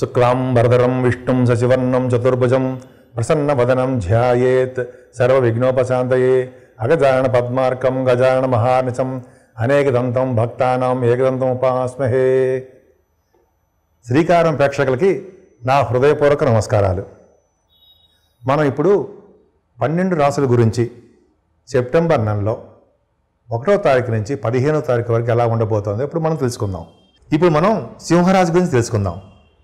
శుక్లాంబరధరం విష్ణుం శశివర్ణం చతుర్భుజం ప్రసన్నవదనం ధ్యాయేత్ సర్వవిఘ్నోపశాంతయే అగజాన పద్మార్కం గజాన మహానిశం అనేకదంతం భక్తానాం ఏకదంతం ఉపాస్మహే శ్రీకారం ప్రేక్షకులకి నా హృదయపూర్వక నమస్కారాలు మనం ఇప్పుడు పన్నెండు రాసుల గురించి సెప్టెంబర్ నెలలో ఒకటో తారీఖు నుంచి పదిహేనో తారీఖు వరకు ఎలా ఉండబోతోందో ఇప్పుడు మనం తెలుసుకుందాం ఇప్పుడు మనం సింహరాశి గురించి తెలుసుకుందాం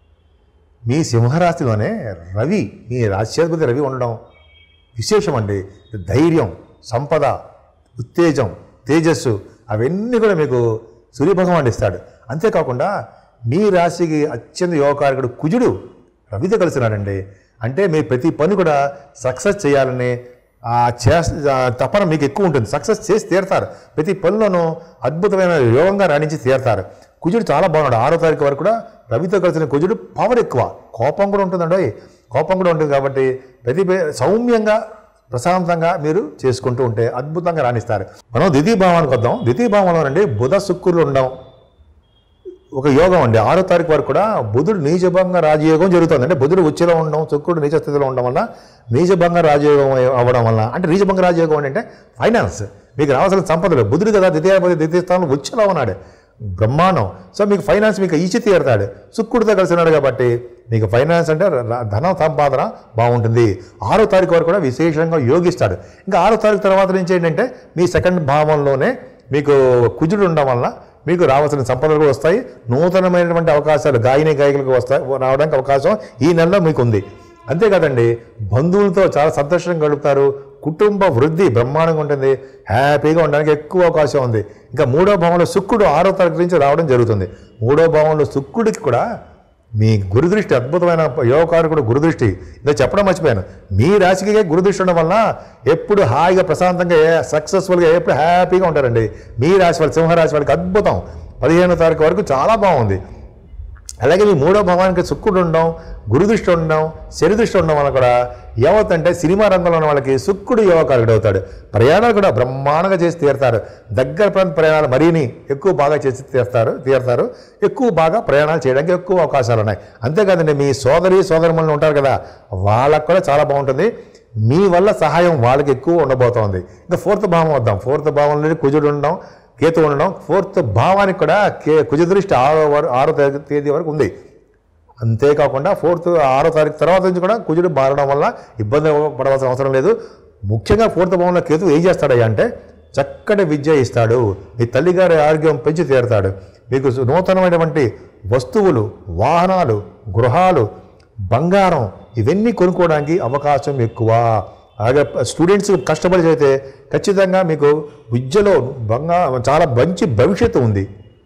మీ సింహరాశిలోనే రవి మీ రాశ్యాధిపతి రవి ఉండడం విశేషం అండి ధైర్యం సంపద ఉత్తేజం తేజస్సు అవన్నీ కూడా మీకు సూర్యభగవాన్ ఇస్తాడు అంతేకాకుండా మీ రాశికి అత్యంత యోగకారకుడు కుజుడు రవితో కలిసినాడండి అంటే మీ ప్రతి పని కూడా సక్సెస్ చేయాలని ఆ చేస్ ఆ తపన మీకు ఎక్కువ ఉంటుంది సక్సెస్ చేసి తీరుతారు ప్రతి పనిలోనూ అద్భుతమైన యోగంగా రాణించి తీరుతారు కుజుడు చాలా బాగున్నాడు ఆరో తారీఖు వరకు కూడా రవితో కలిసిన కుజుడు పవర్ ఎక్కువ కోపం కూడా ఉంటుందండి కోపం కూడా ఉంటుంది కాబట్టి ప్రతి పే- సౌమ్యంగా ప్రశాంతంగా మీరు చేసుకుంటూ ఉంటే అద్భుతంగా రాణిస్తారు మనం ద్వితీయ భావానికి వద్దాం ద్వితీయ భావంలోనండి బుధ శుక్రులు ఉండడం ఒక యోగం అండి ఆరో తారీఖు వరకు కూడా బుధుడు నీచభంగ రాజయోగం జరుగుతుంది అంటే బుధుడు ఉచ్చులో ఉండడం శుక్రుడు నీచ స్థితిలో ఉండడం వల్ల నీచభంగ రాజయోగం అవ్వడం వల్ల అంటే నీచభంగ రాజయోగం అంటే ఫైనాన్స్ మీకు రావాల్సిన సంపదలు బుధుడు కదా ద్వితీయాధిపతి ద్వితీయ స్థానంలో ఉచ్చులో ఉన్నాడు బ్రహ్మాండం సో మీకు ఫైనాన్స్ మీకు ఇచ్చి తీరుతాడు శుక్రుడితో కలిసి ఉన్నాడు కాబట్టి మీకు ఫైనాన్స్ అంటే ర- ధన సంపాదన బాగుంటుంది ఆరో తారీఖు వరకు కూడా విశేషంగా యోగిస్తాడు ఇంకా ఆరో తారీఖు తర్వాత నుంచి ఏంటంటే మీ సెకండ్ భావంలోనే మీకు కుజుడు ఉండడం వల్ల మీకు రావాల్సిన సంపదలు కూడా వస్తాయి నూతనమైనటువంటి అవకాశాలు గాయని గాయకులకు వస్తాయి రావడానికి అవకాశం ఈ నెలలో మీకు ఉంది అంతేకాదండి బంధువులతో చాలా సంతోషంగా గడుపుతారు కుటుంబ వృద్ధి బ్రహ్మాండంగా ఉంటుంది హ్యాపీగా ఉండడానికి ఎక్కువ అవకాశం ఉంది ఇంకా మూడో భావంలో శుక్రుడు ఆరో తారీఖు నుంచి రావడం జరుగుతుంది మూడో భావంలో శుక్రుడికి కూడా మీ గురుదృష్టి అద్భుతమైన యోగకారకుడు గురుదృష్టి ఇంకా చెప్పడం మర్చిపోయాను మీ రాశికి గురుదృష్టి ఉండడం వల్ల ఎప్పుడు హాయిగా ప్రశాంతంగా సక్సెస్ఫుల్గా ఎప్పుడు హ్యాపీగా ఉంటారండి మీ రాశి వాళ్ళ సింహరాశి వాళ్ళకి అద్భుతం పదిహేనో తారీఖు వరకు చాలా బాగుంది అలాగే మీ మూడో భావానికి శుక్రుడు ఉండడం గురుదృష్టి ఉండడం శనిదృష్టి ఉండడం వల్ల కూడా ఏమవుతుందంటే సినిమా రంగంలో ఉన్న వాళ్ళకి శుక్రుడు యోగకారుడు అవుతాడు ప్రయాణాలు కూడా బ్రహ్మాండంగా చేసి తీరుతారు దగ్గర ప్రాంత ప్రయాణాలు మరీని ఎక్కువ బాగా చేసి తీరుతారు తీరుతారు ఎక్కువ బాగా ప్రయాణాలు చేయడానికి ఎక్కువ అవకాశాలు ఉన్నాయి అంతేకాదండి మీ సోదరి సోదరుమణులు ఉంటారు కదా వాళ్ళకు కూడా చాలా బాగుంటుంది మీ వల్ల సహాయం వాళ్ళకి ఎక్కువ ఉండబోతోంది ఇంకా ఫోర్త్ భావం వద్దాం ఫోర్త్ భావంలో కుజుడు ఉండడం కేతు ఉండడం ఫోర్త్ భావానికి కూడా కే కుజ దృష్టి ఆరో వరకు ఆరో తారీఖు తేదీ వరకు ఉంది అంతేకాకుండా ఫోర్త్ ఆరో తారీఖు తర్వాత నుంచి కూడా కుజుడు మారడం వల్ల ఇబ్బంది పడవలసిన అవసరం లేదు ముఖ్యంగా ఫోర్త్ భవన్లో కేతు ఏం చేస్తాడయ్యా అంటే చక్కటి విద్య ఇస్తాడు మీ తల్లిగారి ఆరోగ్యం పెంచి తీరుతాడు మీకు నూతనమైనటువంటి వస్తువులు వాహనాలు గృహాలు బంగారం ఇవన్నీ కొనుక్కోవడానికి అవకాశం ఎక్కువ అలాగే స్టూడెంట్స్ కష్టపడి చదివితే ఖచ్చితంగా మీకు విద్యలో బంగా చాలా మంచి భవిష్యత్తు ఉంది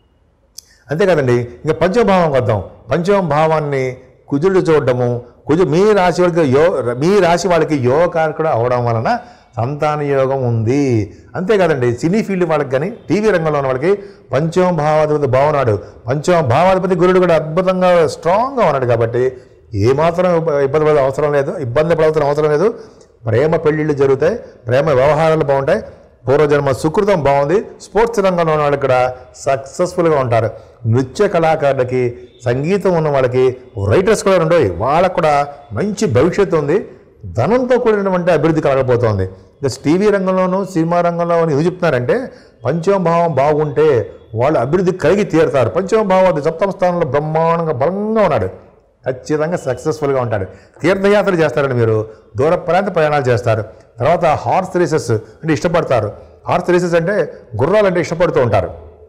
అంతే కదండి ఇంకా పంచమభావం వద్దాం పంచమ భావాన్ని కుజుడు చూడడము కుజు మీ రాశి వాళ్ళకి యో మీ రాశి వాళ్ళకి యోగకారకుడు అవడం వలన సంతాన యోగం ఉంది అంతే కదండి సినీ ఫీల్డ్ వాళ్ళకి కానీ టీవీ రంగంలో ఉన్న వాళ్ళకి పంచమ భావాధిపతి బాగున్నాడు పంచమ భావాధిపతి గురుడు కూడా అద్భుతంగా స్ట్రాంగ్గా ఉన్నాడు కాబట్టి ఏమాత్రం ఇబ్బంది పడే అవసరం లేదు ఇబ్బంది పడవలసిన అవసరం లేదు ప్రేమ పెళ్ళిళ్ళు జరుగుతాయి ప్రేమ వ్యవహారాలు బాగుంటాయి పూర్వజన్మ సుకృతం బాగుంది స్పోర్ట్స్ రంగంలో ఉన్న వాళ్ళకి కూడా సక్సెస్ఫుల్గా ఉంటారు నృత్య కళాకారులకి సంగీతం ఉన్న వాళ్ళకి రైటర్స్ కూడా ఉండవు వాళ్ళకు కూడా మంచి భవిష్యత్తు ఉంది ధనంతో కూడినటువంటి అభివృద్ధి కలగబోతోంది ఇక టీవీ రంగంలోనూ సినిమా రంగంలో ఎందుకు చెప్తున్నారంటే పంచమ భావం బాగుంటే వాళ్ళు అభివృద్ధి కలిగి తీరుతారు పంచమ భావం అది సప్తమ స్థానంలో బ్రహ్మాండంగా బలంగా ఉన్నాడు ఖచ్చితంగా సక్సెస్ఫుల్గా ఉంటాడు తీర్థయాత్రలు చేస్తారండి మీరు దూర ప్రాంత ప్రయాణాలు చేస్తారు తర్వాత హార్స్ రేసెస్ అంటే ఇష్టపడతారు హార్స్ రేసెస్ అంటే గుర్రాలు అంటే ఇష్టపడుతూ ఉంటారు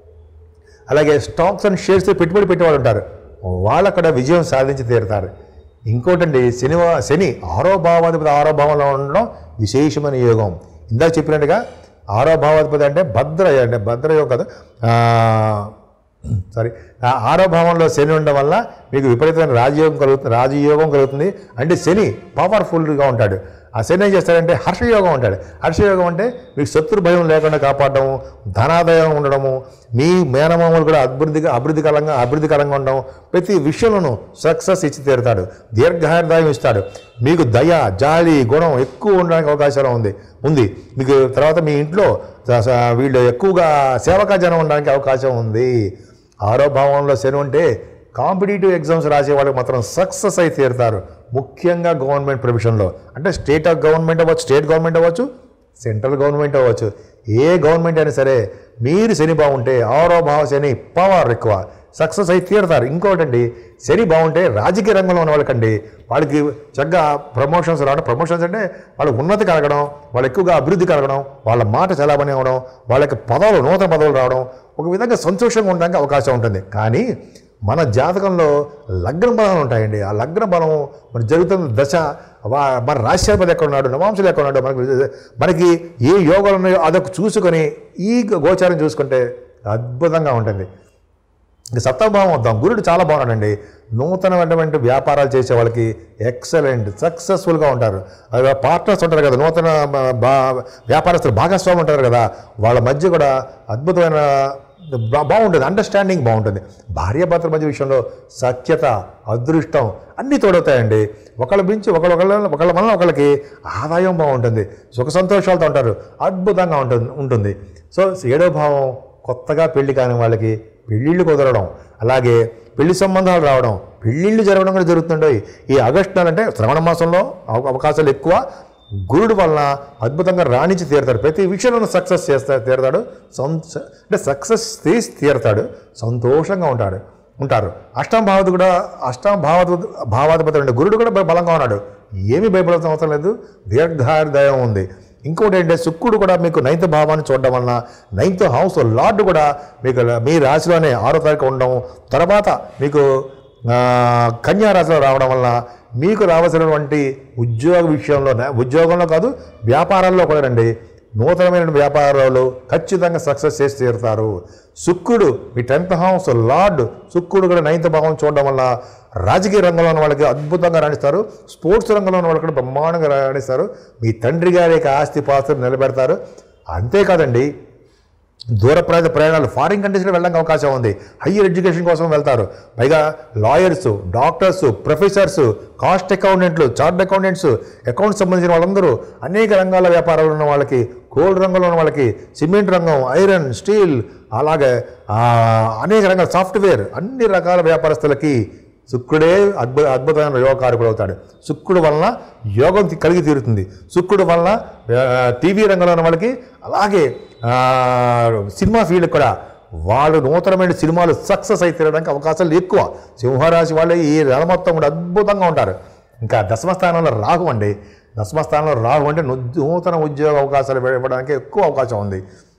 అలాగే స్టాక్స్ అండ్ షేర్స్ పెట్టుబడి పెట్టేవాళ్ళు ఉంటారు వాళ్ళు అక్కడ విజయం సాధించి తీరుతారు ఇంకోటండి శని శని ఆరో భావాధిపతి ఆరో భావంలో ఉండడం విశేషమైన యోగం ఇందాక చెప్పినట్టుగా ఆరో భావాధిపతి అంటే భద్ర అంటే భద్ర యోగం కదా సారీ ఆ ఆరో భావంలో శని ఉండడం వల్ల మీకు విపరీతమైన రాజయోగం కలుగుతుంది రాజయోగం కలుగుతుంది అంటే శని పవర్ఫుల్గా ఉంటాడు ఆ శని ఏం చేస్తాడంటే హర్షయోగం ఉంటాడు హర్షయోగం అంటే మీకు శత్రు భయం లేకుండా కాపాడడం ధనాదాయం ఉండడము మీ మేనమామలు కూడా అభివృద్ధిగా అభివృద్ధికరంగా అభివృద్ధికరంగా ఉండడం ప్రతి విషయంలోనూ సక్సెస్ ఇచ్చి తీరుతాడు దీర్ఘాయుర్దాయం ఇస్తాడు మీకు దయ జాలి గుణం ఎక్కువ ఉండడానికి అవకాశం ఉంది ఉంది మీకు తర్వాత మీ ఇంట్లో స- స- వీళ్ళు ఎక్కువగా సేవకా జనం ఉండడానికి అవకాశం ఉంది ఆరో భావంలో శని ఉంటే కాంపిటేటివ్ ఎగ్జామ్స్ రాసే వాళ్ళకి మాత్రం సక్సెస్ అయి తీరుతారు ముఖ్యంగా గవర్నమెంట్ ప్రొఫెషన్లో అంటే స్టేట్ ఆఫ్ గవర్నమెంట్ అవ్వచ్చు స్టేట్ గవర్నమెంట్ అవ్వచ్చు సెంట్రల్ గవర్నమెంట్ అవ్వచ్చు ఏ గవర్నమెంట్ అయినా సరే మీరు శని బాగుంటే ఆరో భావ శని పవర్ ఎక్కువ సక్సెస్ అయి తీరుతారు ఇంకోటండి శని బాగుంటే రాజకీయ రంగంలో ఉన్న వాళ్ళకండి వాళ్ళకి చక్కగా ప్రమోషన్స్ రావడం ప్రమోషన్స్ అంటే వాళ్ళకి ఉన్నతి కలగడం వాళ్ళు ఎక్కువగా అభివృద్ధి కలగడం వాళ్ళ మాట చలామణి అవ్వడం వాళ్ళకి పదవులు నూతన పదవులు రావడం ఒక విధంగా సంతోషంగా ఉండడానికి అవకాశం ఉంటుంది కానీ మన జాతకంలో లగ్న బలాలు ఉంటాయండి ఆ లగ్న బలం మన జరుగుతున్న దశ వా- మన రాశ్యాధిపతి ఎక్కడ ఉన్నాడు నవాంశులు ఎక్కడ ఉన్నాడు మనకి మనకి ఏ యోగాలు ఉన్నాయో అదొక చూసుకొని ఈ గోచారం చూసుకుంటే అద్భుతంగా ఉంటుంది ఇక సప్తభావం వద్దాం గురుడు చాలా బాగున్నాడండి నూతనమైనటువంటి వ్యాపారాలు చేసే వాళ్ళకి ఎక్సలెంట్ సక్సెస్ఫుల్గా ఉంటారు అది పార్ట్నర్స్ ఉంటారు కదా నూతన బా- బా- వ్యాపారస్తులు భాగస్వామి ఉంటారు కదా వాళ్ళ మధ్య కూడా అద్భుతమైన బా- బాగుంటుంది అండర్స్టాండింగ్ బాగుంటుంది భార్యాభర్తల మధ్య విషయంలో సఖ్యత అదృష్టం అన్నీ తోడవుతాయండి ఒకళ్ళ మించి ఒకళ్ళ ఒకళ్ళ ఒకళ్ళ వలన ఒకళ్ళకి ఆదాయం బాగుంటుంది సుఖ సంతోషాలతో ఉంటారు అద్భుతంగా ఉంటుంది ఉంటుంది సో ఏడో భావం కొత్తగా పెళ్లి కాని వాళ్ళకి పెళ్ళిళ్ళు కుదరడం అలాగే పెళ్లి సంబంధాలు రావడం పెళ్ళిళ్ళు జరగడం కూడా జరుగుతుంటాయి ఈ ఆగస్టు నెల అంటే శ్రవణ మాసంలో అవ- అవకాశాలు ఎక్కువ గురుడు వలన అద్భుతంగా రాణించి తీరుతాడు ప్రతి విషయంలోనూ సక్సెస్ చేస్తా తీరుతాడు సంత అంటే సక్సెస్ తీసి తీరుతాడు సంతోషంగా ఉంటాడు ఉంటారు అష్టం భావతి కూడా అష్టం భావత భావాధిపతి అంటే గురుడు కూడా బ- బలంగా ఉన్నాడు ఏమీ భయపడాల్సిన అవసరం లేదు దీర్ఘాయుర్దయం ఉంది ఇంకోటి ఏంటంటే శుక్రుడు కూడా మీకు నైన్త్ భావాన్ని చూడడం వలన నైన్త్ హౌస్ లార్డ్ కూడా మీకు మీ రాశిలోనే ఆరో తారీఖు ఉండడం తర్వాత మీకు ఆ, కన్యా రాశిలో రావడం వలన మీకు రావాల్సినటువంటి ఉద్యోగ విషయంలో ఉద్యోగంలో కాదు వ్యాపారాల్లో కూడా రండి నూతనమైన వ్యాపారాలు ఖచ్చితంగా సక్సెస్ చేసి తీరుతారు శుక్రుడు మీ టెన్త్ హౌస్ లార్డ్ శుక్రుడు కూడా నైన్త్ భావం చూడడం వల్ల రాజకీయ రంగంలో ఉన్న వాళ్ళకి అద్భుతంగా రాణిస్తారు స్పోర్ట్స్ రంగంలో ఉన్న వాళ్ళు కూడా బ్రహ్మాండంగా రాణిస్తారు మీ తండ్రి గారి యొక్క ఆస్తి పాస్తులు నిలబెడతారు అంతేకాదండి దూర ప్రాంత ప్రయాణాలు ఫారిన్ కంట్రీస్లో వెళ్ళడానికి అవకాశం ఉంది హయ్యర్ ఎడ్యుకేషన్ కోసం వెళ్తారు పైగా లాయర్స్ డాక్టర్స్ ప్రొఫెసర్స్ కాస్ట్ అకౌంటెంట్లు చార్ట్ అకౌంటెంట్స్ అకౌంట్స్ సంబంధించిన వాళ్ళందరూ అనేక రంగాల వ్యాపారాలు ఉన్న వాళ్ళకి కోల్డ్ రంగంలో ఉన్న వాళ్ళకి సిమెంట్ రంగం ఐరన్ స్టీల్ అలాగే ఆ, అనేక రంగాల సాఫ్ట్వేర్ అన్ని రకాల వ్యాపారస్తులకి శుక్రుడే అద్భుత అద్భుతమైన యోగకారకుడు అవుతాడు శుక్రుడు వలన యోగం తి- కలిగి తీరుతుంది శుక్రుడు వలన ఆ, టీవీ రంగంలో ఉన్న వాళ్ళకి అలాగే ఆ, సినిమా ఫీల్డ్ కూడా వాళ్ళు నూతనమైన సినిమాలు సక్సెస్ అయి తీరడానికి అవకాశాలు ఎక్కువ సింహరాశి వాళ్ళు ఈ నెల మొత్తం కూడా అద్భుతంగా ఉంటారు ఇంకా దశమ స్థానంలో రాహు అండి దశమ స్థానంలో రాహు అంటే ను- నూతన ఉద్యోగ అవకాశాలు ఇవ్వడానికి ఎక్కువ అవకాశం ఉంది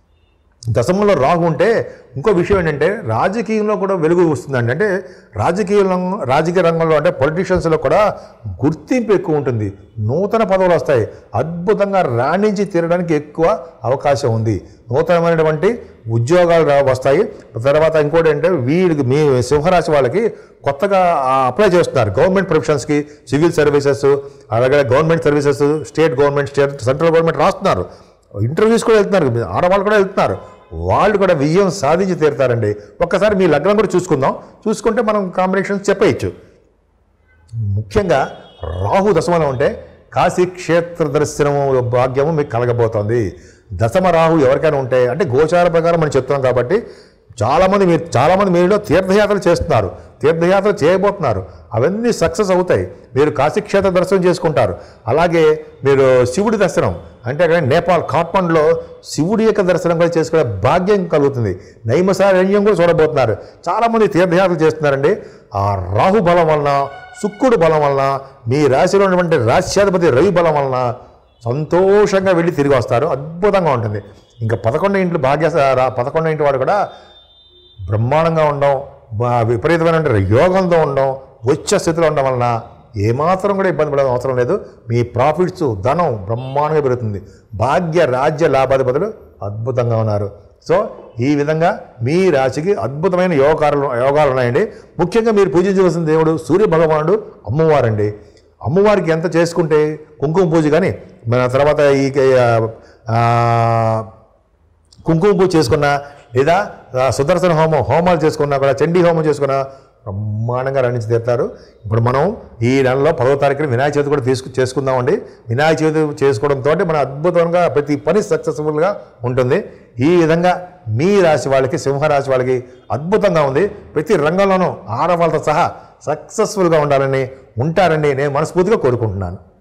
దశమంలో రాహు ఉంటే ఇంకో విషయం ఏంటంటే రాజకీయంలో కూడా వెలుగు వస్తుందండి అంటే రాజకీయ రంగం రాజకీయ రంగంలో అంటే పొలిటీషియన్స్లో కూడా గుర్తింపు ఎక్కువ ఉంటుంది నూతన పదవులు వస్తాయి అద్భుతంగా రాణించి తీరడానికి ఎక్కువ అవకాశం ఉంది నూతనమైనటువంటి ఉద్యోగాలు రా- వస్తాయి తర్వాత ఇంకోటి ఏంటంటే వీళ్ళకి మీ సింహరాశి వాళ్ళకి కొత్తగా అప్లై చేస్తున్నారు గవర్నమెంట్ ప్రొఫెషన్స్కి సివిల్ సర్వీసెస్ అలాగే government services state government state central government రాస్తున్నారు ఇంటర్వ్యూస్ కూడా వెళ్తున్నారు ఆడవాళ్ళు కూడా వెళ్తున్నారు వాళ్ళు కూడా విజయం సాధించి తీరుతారండి ఒక్కసారి మీ లగ్నం కూడా చూసుకుందాం చూసుకుంటే మనం కాంబినేషన్స్ చెప్పేయచ్చు ముఖ్యంగా రాహు దశమలో ఉంటే కాశీ క్షేత్ర దర్శనము భాగ్యము మీకు కలగబోతోంది దశమ రాహు ఎవరికైనా ఉంటే అంటే గోచార ప్రకారం మనం చెప్తున్నాం కాబట్టి చాలామంది మీరు చాలామంది మీలో తీర్థయాత్రలు చేస్తున్నారు తీర్థయాత్రలు చేయబోతున్నారు అవన్నీ సక్సెస్ అవుతాయి మీరు కాశీక్షేత్ర దర్శనం చేసుకుంటారు అలాగే మీరు శివుడి దర్శనం అంటే అక్కడ నేపాల్ కాట్మండ్లో శివుడి యొక్క దర్శనం కూడా చేసుకునే భాగ్యం కలుగుతుంది నైమసారణ్యం కూడా చూడబోతున్నారు చాలామంది తీర్థయాత్రలు చేస్తున్నారండి ఆ రాహు బలం వలన శుక్రుడు బలం వలన మీ రాశిలో ఉన్నటువంటి రాశ్యాధిపతి రవి బలం వలన సంతోషంగా వెళ్ళి తిరిగి వస్తారు అద్భుతంగా ఉంటుంది ఇంకా పదకొండు ఇంట్లో భాగ్య పదకొండు ఇంటి వాడు కూడా బ్రహ్మాండంగా ఉండడం బా- విపరీతమైన యోగంతో ఉండడం వచ్చే స్థితిలో ఉండడం వలన ఏమాత్రం కూడా ఇబ్బంది పడే అవసరం లేదు మీ ప్రాఫిట్స్ ధనం బ్రహ్మాండంగా పెరుగుతుంది భాగ్య రాజ్య లాభాధిపతులు అద్భుతంగా ఉన్నారు సో ఈ విధంగా మీ రాశికి అద్భుతమైన యోగాలు యోగాలు ఉన్నాయండి ముఖ్యంగా మీరు పూజించవలసిన దేవుడు సూర్య భగవానుడు అమ్మవారండి అమ్మవారికి ఎంత చేసుకుంటే కుంకుమ పూజ కానీ మన తర్వాత ఈ ఆ, కుంకుమ పూజ చేసుకున్నా లేదా ఆ, సుదర్శన హోమం హోమాలు చేసుకున్నా కూడా చండీ హోమం చేసుకున్నా బ్రహ్మాండంగా రణించి తీరుతారు ఇప్పుడు మనం ఈ నెలలో పదో తారీఖున వినాయక చవితి కూడా తీసుకు చేసుకుందామండి వినాయక చవితి చేసుకోవడంతో మన అద్భుతంగా ప్రతి పని సక్సెస్ఫుల్గా ఉంటుంది ఈ విధంగా మీ రాశి వాళ్ళకి సింహరాశి వాళ్ళకి అద్భుతంగా ఉంది ప్రతి రంగంలోనూ ఆడవాళ్ళతో సహా సక్సెస్ఫుల్గా ఉండాలని ఉంటారని నేను మనస్ఫూర్తిగా కోరుకుంటున్నాను